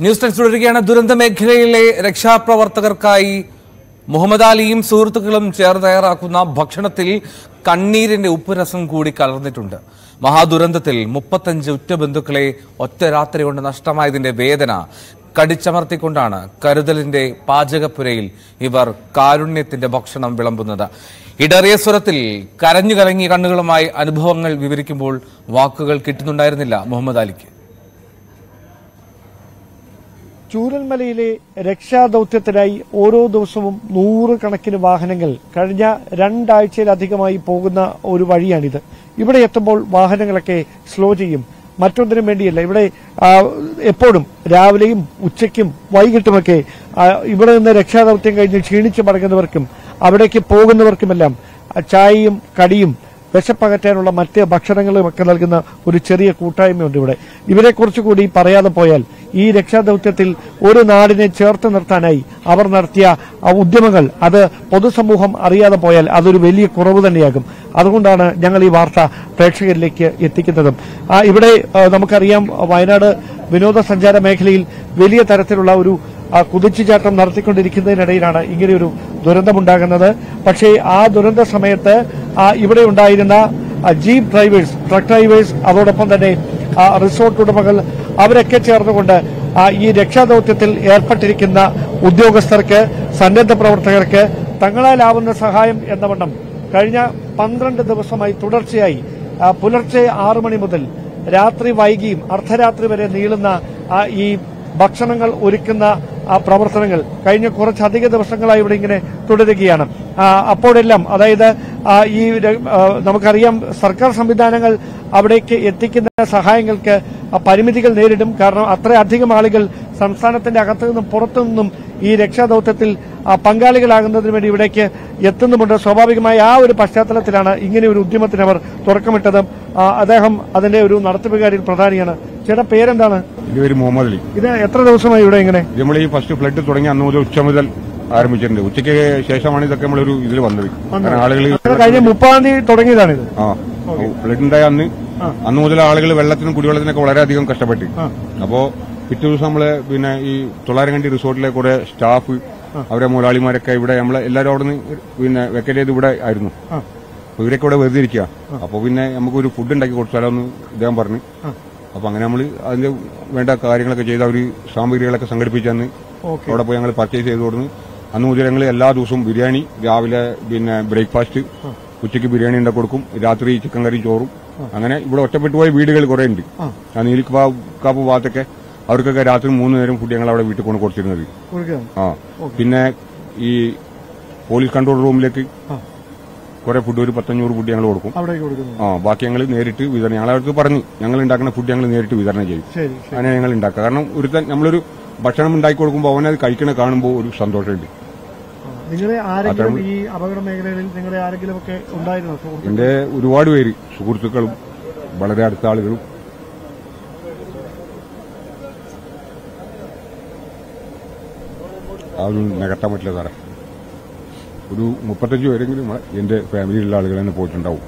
News text തുടരുകയാണ് ദുരന്ത മേഖലയിലെ രക്ഷാപ്രവർത്തകർക്കായി മുഹമ്മദ് അലിയും സുഹൃത്തുക്കളും ചേർന്ന് തയ്യാറാക്കുന്ന ഭക്ഷണത്തിൽ കണ്ണീരിന്റെ ഉപ്പുരസം കൂടി കലർന്നിട്ടുണ്ട് മഹാദുരന്തത്തിൽ മുപ്പത്തഞ്ച് ഉറ്റബന്ധുക്കളെ ഒറ്റ രാത്രി കൊണ്ട് നഷ്ടമായതിന്റെ വേദന കടിച്ചമർത്തിക്കൊണ്ടാണ് കരുതലിന്റെ പാചകപ്പുരയിൽ ഇവർ കാരുണ്യത്തിന്റെ ഭക്ഷണം വിളമ്പുന്നത് ഇടറിയ സ്വരത്തിൽ കരഞ്ഞു കലങ്ങിയ കണ്ണുകളുമായി അനുഭവങ്ങൾ വിവരിക്കുമ്പോൾ വാക്കുകൾ കിട്ടുന്നുണ്ടായിരുന്നില്ല മുഹമ്മദ് അലിക്ക് ചൂരൽമലയിലെ രക്ഷാദൌത്യത്തിനായി ഓരോ ദിവസവും നൂറുകണക്കിന് വാഹനങ്ങൾ കഴിഞ്ഞ രണ്ടാഴ്ചയിലധികമായി പോകുന്ന ഒരു വഴിയാണിത് ഇവിടെ എത്തുമ്പോൾ വാഹനങ്ങളൊക്കെ സ്ലോ ചെയ്യും മറ്റൊന്നിനും വേണ്ടിയല്ല ഇവിടെ ആ, എപ്പോഴും രാവിലെയും ഉച്ചയ്ക്കും വൈകിട്ടുമൊക്കെ ആ, ഇവിടെ നിന്ന് രക്ഷാദൌത്യം കഴിഞ്ഞ് ക്ഷീണിച്ച് മടങ്ങുന്നവർക്കും അവിടേക്ക് പോകുന്നവർക്കുമെല്ലാം ആ, ചായയും കടിയും വിശപ്പകറ്റാനുള്ള മറ്റ് ഭക്ഷണങ്ങളും ഒക്കെ നൽകുന്ന ഒരു ചെറിയ കൂട്ടായ്മയുണ്ട് ഇവിടെ ഇവരെക്കുറിച്ച് കൂടി പറയാതെ പോയാൽ ഈ രക്ഷാദൌത്യത്തിൽ ഒരു നാടിനെ ചേർത്ത് നിർത്താനായി അവർ നടത്തിയ ആ ഉദ്യമങ്ങൾ അത് പൊതുസമൂഹം അറിയാതെ പോയാൽ അതൊരു വലിയ കുറവ് തന്നെയാകും അതുകൊണ്ടാണ് ഞങ്ങൾ ഈ വാർത്ത പ്രേക്ഷകരിലേക്ക് എത്തിക്കുന്നതും ആ, ഇവിടെ ആ, നമുക്കറിയാം വയനാട് വിനോദസഞ്ചാര മേഖലയിൽ വലിയ തരത്തിലുള്ള ഒരു ആ കുതിച്ചുചാട്ടം നടത്തിക്കൊണ്ടിരിക്കുന്നതിനിടയിലാണ് ഇങ്ങനെയൊരു ദുരന്തമുണ്ടാകുന്നത് പക്ഷേ ആ ദുരന്ത സമയത്ത് ആ ഇവിടെ ഉണ്ടായിരുന്ന ആ ജീപ്പ് ഡ്രൈവേഴ്സ് ട്രക്ക് ഡ്രൈവേഴ്സ് അതോടൊപ്പം തന്നെ ആ റിസോർട്ട് ഉടമകൾ അവരൊക്കെ ചേർന്നുകൊണ്ട് ആ ഈ രക്ഷാദൌത്യത്തിൽ ഏർപ്പെട്ടിരിക്കുന്ന ഉദ്യോഗസ്ഥർക്ക് സന്നദ്ധ പ്രവർത്തകർക്ക് തങ്ങളാലാവുന്ന സഹായം എന്ന വണ്ണം കഴിഞ്ഞ പന്ത്രണ്ട് ദിവസമായി തുടർച്ചയായി ആ, പുലർച്ചെ ആറു മണി മുതൽ രാത്രി വൈകിയും അർദ്ധരാത്രി വരെ നീളുന്ന ആ ഈ ഭക്ഷണങ്ങൾ ഒരുക്കുന്ന ആ പ്രവർത്തനങ്ങൾ കഴിഞ്ഞ കുറച്ചധിക ദിവസങ്ങളായി ഇവിടെ ഇങ്ങനെ തുടരുകയാണ് ആ, അപ്പോഴെല്ലാം അതായത് ആ, ഈ ര- ആ, നമുക്കറിയാം സർക്കാർ സംവിധാനങ്ങൾ അവിടേക്ക് എത്തിക്കുന്ന സഹായങ്ങൾക്ക് ആ, പരിമിതികൾ നേരിടും കാരണം അത്രയധികം ആളുകൾ സംസ്ഥാനത്തിന്റെ അകത്തു നിന്നും പുറത്തു നിന്നും ഈ രക്ഷാദൌത്യത്തിൽ ആ, പങ്കാളികളാകുന്നതിന് വേണ്ടി ഇവിടേക്ക് എത്തുന്നുമുണ്ട് സ്വാഭാവികമായ ആ ഒരു പശ്ചാത്തലത്തിലാണ് ഇങ്ങനെ ഒരു ഉദ്യമത്തിന് അവർ തുടക്കമിട്ടത് ആ, അദ്ദേഹം അതിന്റെ ഒരു നടത്തിപ്പുകാരിൽ പ്രധാനിയാണ് ചേട്ടാ പേരെന്താണ് എന്റെ പേര് മുഹമ്മദ് അലി ഇത് എത്ര ദിവസമായി ഇവിടെ ഇങ്ങനെ ഇത് നമ്മൾ ഈ ഫസ്റ്റ് ഫ്ലഡ് തുടങ്ങി അന്ന് മുതൽ ഉച്ച മുതൽ ആരംഭിച്ചിട്ടുണ്ട് ഉച്ചയ്ക്ക് ശേഷമാണ് ഇതൊക്കെ നമ്മളൊരു ഇതിൽ വന്നത് കാരണം ആളുകൾ അത് കഴിഞ്ഞ മുപ്പതാം തീയതി തുടങ്ങിയതാണിത് ആ ഫ്ലഡ് ഉണ്ടായ അന്ന് അന്ന് മുതൽ ആളുകൾ വെള്ളത്തിനും കുടിവെള്ളത്തിനൊക്കെ വളരെയധികം കഷ്ടപ്പെട്ടു അപ്പോ പിറ്റേ ദിവസം നമ്മള് പിന്നെ ഈ തൊള്ളാരങ്കണ്ടി റിസോർട്ടിലെ കുറെ സ്റ്റാഫ് അവരെ മുതലാളിമാരൊക്കെ ഇവിടെ നമ്മളെ എല്ലാവരും അവിടെ നിന്ന് പിന്നെ വെക്കറ്റ് ചെയ്ത് ഇവിടെ ആയിരുന്നു അപ്പൊ ഇവരൊക്കെ ഇവിടെ വെറുതെ ഇരിക്കുക അപ്പൊ പിന്നെ നമുക്കൊരു ഫുഡ് ഉണ്ടാക്കി കൊടുത്താലോ എന്ന് ഇദ്ദേഹം പറഞ്ഞു അപ്പൊ അങ്ങനെ നമ്മൾ അതിന്റെ വേണ്ട കാര്യങ്ങളൊക്കെ ചെയ്ത് അവര് സാമഗ്രികളൊക്കെ സംഘടിപ്പിച്ചന്ന് അവിടെ പോയി ഞങ്ങൾ പർച്ചേസ് ചെയ്ത് കൊടുന്ന് അന്ന് മുതൽ ഞങ്ങൾ എല്ലാ ദിവസവും ബിരിയാണി രാവിലെ പിന്നെ ബ്രേക്ക്ഫാസ്റ്റ് ഉച്ചയ്ക്ക് ബിരിയാണി ഉണ്ടാക്കി കൊടുക്കും രാത്രി ചിക്കൻ കറി ചോറും അങ്ങനെ ഇവിടെ ഒറ്റപ്പെട്ടു പോയ വീടുകൾ കുറെ ഉണ്ട് ആ നീലിക്കാപ്പ് ഭാഗത്തൊക്കെ അവർക്കൊക്കെ രാത്രി മൂന്ന് നേരം ഫുഡ് ഞങ്ങൾ അവിടെ വീട്ടിൽ കൊണ്ട് കൊടുത്തിരുന്നത് കൊടുക്കുകയാണ്. ആ പിന്നെ ഈ പോലീസ് കൺട്രോൾ റൂമിലേക്ക് കുറെ ഫുഡ് ഒരു പത്തഞ്ഞൂറ് ഫുഡ് ഞങ്ങൾ കൊടുക്കും അവിടേക്ക് കൊടുക്കുന്നു ആ ബാക്കി ഞങ്ങൾ നേരിട്ട് വിതരണം ഞങ്ങൾ അവർക്ക് പറഞ്ഞു ഞങ്ങൾ ഉണ്ടാക്കുന്ന ഫുഡ് ഞങ്ങൾ നേരിട്ട് വിതരണം ചെയ്യും ശരി അങ്ങനെ ഞങ്ങൾ ഉണ്ടാക്കുക കാരണം ഒരുത്തൻ നമ്മളൊരു ഭക്ഷണം ഉണ്ടാക്കി കൊടുക്കുമ്പോൾ അവനത് കഴിക്കണ കാണുമ്പോൾ ഒരു സന്തോഷമുണ്ട് നിങ്ങളെ ആരെങ്കിലും ഈ അപകട മേഖലകളിൽ നിങ്ങളെ ആരെങ്കിലും ഒക്കെ ഉണ്ടായിരുന്നോ സുഹൃത്ത് എന്റെ ഒരുപാട് പേര് സുഹൃത്തുക്കളും വളരെ അടുത്ത ആളുകളും അതൊന്നും നികത്താൻ പറ്റില്ല സാറേ ഒരു മുപ്പത്തഞ്ച് പേരെങ്കിലും നമ്മളെ എന്റെ ഫാമിലിയിലുള്ള ആളുകൾ തന്നെ പോയിട്ടുണ്ടാവും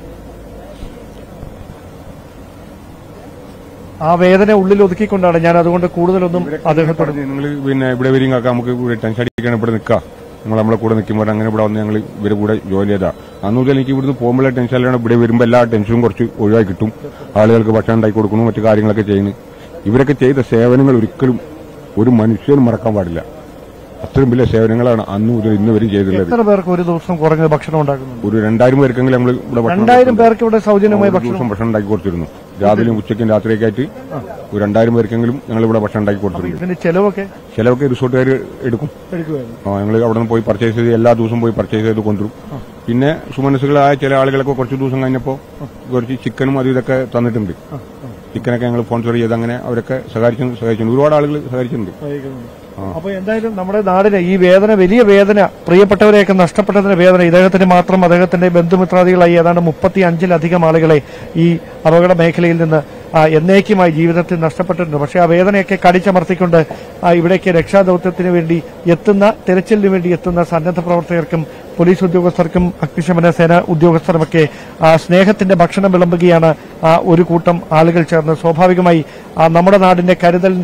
ആ വേദന ഉള്ളിൽ ഒതുക്കിക്കൊണ്ടാണ് ഞാൻ അതുകൊണ്ട് കൂടുതലൊന്നും അദ്ദേഹത്തോട് നിങ്ങൾ പിന്നെ ഇവിടെ വരും കാക്ക നമുക്ക് ഇവിടെ ടെൻഷൻ അടിക്കാൻ ഇവിടെ നിൽക്കാം നിങ്ങൾ നമ്മളെ കൂടെ നിൽക്കുമ്പോൾ അങ്ങനെ ഇവിടെ വന്ന് ഞങ്ങൾ ഇവരെ കൂടെ ജോലി ചെയ്താ അന്ന് മുതൽ എനിക്ക് ഇവിടുന്ന് പോകുമ്പോഴേ ടെൻഷൻ അല്ലാണ് ഇവിടെ വരുമ്പോൾ എല്ലാ ടെൻഷനും കുറച്ച് ഒഴിവായി കിട്ടും ആളുകൾക്ക് ഭക്ഷണം ഉണ്ടാക്കി കൊടുക്കുന്നു മറ്റു കാര്യങ്ങളൊക്കെ ചെയ്യുന്നു ഇവരൊക്കെ ചെയ്ത സേവനങ്ങൾ ഒരിക്കലും ഒരു മനുഷ്യനും മറക്കാൻ പാടില്ല അത്രയും വലിയ സേവനങ്ങളാണ് അന്ന് മുതൽ ഇന്ന് വരെയും ചെയ്തിട്ടുള്ളത് എത്ര പേർക്ക് ഒരു ദിവസം കുറഞ്ഞ ഭക്ഷണം ഉണ്ടാക്കുന്നുണ്ട് ഒരു രണ്ടായിരം പേർക്കെങ്കിലും നമ്മൾ ഇവിടെ ഭക്ഷണം രണ്ടായിരം പേർക്ക് ഇവിടെ സൗജന്യമായി ഒരു ഭക്ഷണം ദിവസം ഭക്ഷണം ഉണ്ടാക്കി കൊടുത്തിരുന്നു രാവിലെയും ഉച്ചയ്ക്കും രാത്രിയൊക്കെ ആയിട്ട് ഒരു രണ്ടായിരം പേർക്കെങ്കിലും ഞങ്ങൾ ഇവിടെ ഭക്ഷണം ഉണ്ടാക്കി കൊടുത്തിരുന്നു ഇതിന്റെ ചെലവൊക്കെ ചിലവൊക്കെ റിസോർട്ടുകാർ എടുക്കും എടുക്കുമായിരുന്നു ആ ഞങ്ങൾ അവിടെ നിന്ന് പോയി പർച്ചേസ് ചെയ്ത് എല്ലാ ദിവസവും പോയി പർച്ചേസ് ചെയ്ത് കൊണ്ടുവരും പിന്നെ സുമനസ്സുകളായ ചില ആളുകളൊക്കെ കുറച്ച് ദിവസം കഴിഞ്ഞപ്പോൾ കുറച്ച് ചിക്കനും അതും ഇതൊക്കെ തന്നിട്ടുണ്ട് ചിക്കനൊക്കെ ഞങ്ങൾ സ്പോൺസർ ചെയ്ത് അങ്ങനെ അവരൊക്കെ സഹായിച്ചു സഹായിച്ചിട്ടുണ്ട് ഒരുപാട് ആളുകൾ സഹായിച്ചിട്ടുണ്ട് അപ്പൊ എന്തായാലും നമ്മുടെ നാടിന് ഈ വേദന വലിയ വേദന പ്രിയപ്പെട്ടവരെയൊക്കെ നഷ്ടപ്പെട്ടതിന്റെ വേദന ഇദ്ദേഹത്തിന് മാത്രം അദ്ദേഹത്തിന്റെ ബന്ധുമിത്രാദികളായി ഏതാണ്ട് മുപ്പത്തി അഞ്ചിലധികം ആളുകളെ ഈ അപകട മേഖലയിൽ നിന്ന് ആ, എന്നേക്കുമായി ജീവിതത്തിൽ നഷ്ടപ്പെട്ടിട്ടുണ്ട് പക്ഷേ ആ വേദനയൊക്കെ കടിച്ചമർത്തിക്കൊണ്ട് ആ, ഇവിടേക്ക് രക്ഷാദൌത്യത്തിന് വേണ്ടി എത്തുന്ന തെരച്ചിലിന് വേണ്ടി എത്തുന്ന സന്നദ്ധ പ്രവർത്തകർക്കും പോലീസ് ഉദ്യോഗസ്ഥർക്കും അഗ്നിശമന സേന ഉദ്യോഗസ്ഥരുമൊക്കെ ആ, സ്നേഹത്തിന്റെ ഭക്ഷണം വിളമ്പുകയാണ് ആ, ഒരു കൂട്ടം ആളുകൾ ചേർന്ന് സ്വാഭാവികമായി ആ, നമ്മുടെ നാടിന്റെ കരുതലിന്റെ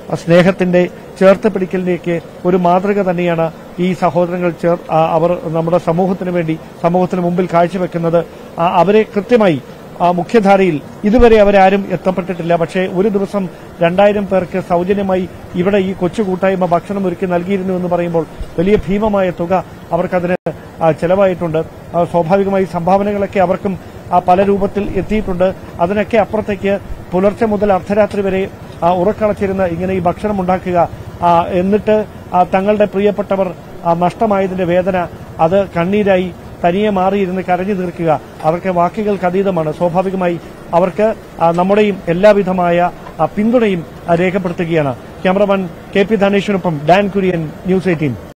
ആ സ്നേഹത്തിന്റെ ചേർത്ത് പിടിക്കലിലേക്ക് ഒരു മാതൃക തന്നെയാണ് ഈ സഹോദരങ്ങൾ ചേർ ആ, അവർ നമ്മുടെ സമൂഹത്തിന് വേണ്ടി സമൂഹത്തിന് മുമ്പിൽ കാഴ്ചവെക്കുന്നത് ആ, അവരെ കൃത്യമായി ആ മുഖ്യധാരയിൽ ഇതുവരെ അവരാരും എത്തപ്പെട്ടിട്ടില്ല പക്ഷേ ഒരു ദിവസം രണ്ടായിരം പേർക്ക് സൗജന്യമായി ഇവിടെ ഈ കൊച്ചു കൂട്ടായ്മ ഭക്ഷണം ഒരുക്കി നൽകിയിരുന്നു എന്ന് പറയുമ്പോൾ വലിയ ഭീമമായ തുക അവർക്കതിന് ആ, ചെലവായിട്ടുണ്ട് ആ, സ്വാഭാവികമായി സംഭാവനകളൊക്കെ അവർക്കും ആ, പല രൂപത്തിൽ എത്തിയിട്ടുണ്ട് അതിനൊക്കെ അപ്പുറത്തേക്ക് പുലർച്ചെ മുതൽ അർദ്ധരാത്രി വരെ ആ, ഉറക്കളച്ചിരുന്ന് ഇങ്ങനെ ഈ ഭക്ഷണം ഉണ്ടാക്കുക ആ, എന്നിട്ട് ആ, തങ്ങളുടെ പ്രിയപ്പെട്ടവർ ആ, നഷ്ടമായതിന്റെ വേദന അത് കണ്ണീരായി തനിയെ മാറിയിരുന്ന് കരഞ്ഞു തീർക്കുക അവർക്ക് വാക്കുകൾക്ക് അതീതമാണ് സ്വാഭാവികമായി അവർക്ക് ആ, നമ്മുടെയും എല്ലാവിധമായ ആ, പിന്തുണയും ആ, രേഖപ്പെടുത്തുകയാണ് ക്യാമറമാൻ കെ പി ധനേഷിനൊപ്പം ഡാൻ കുര്യൻ ന്യൂസ് എയ്റ്റീൻ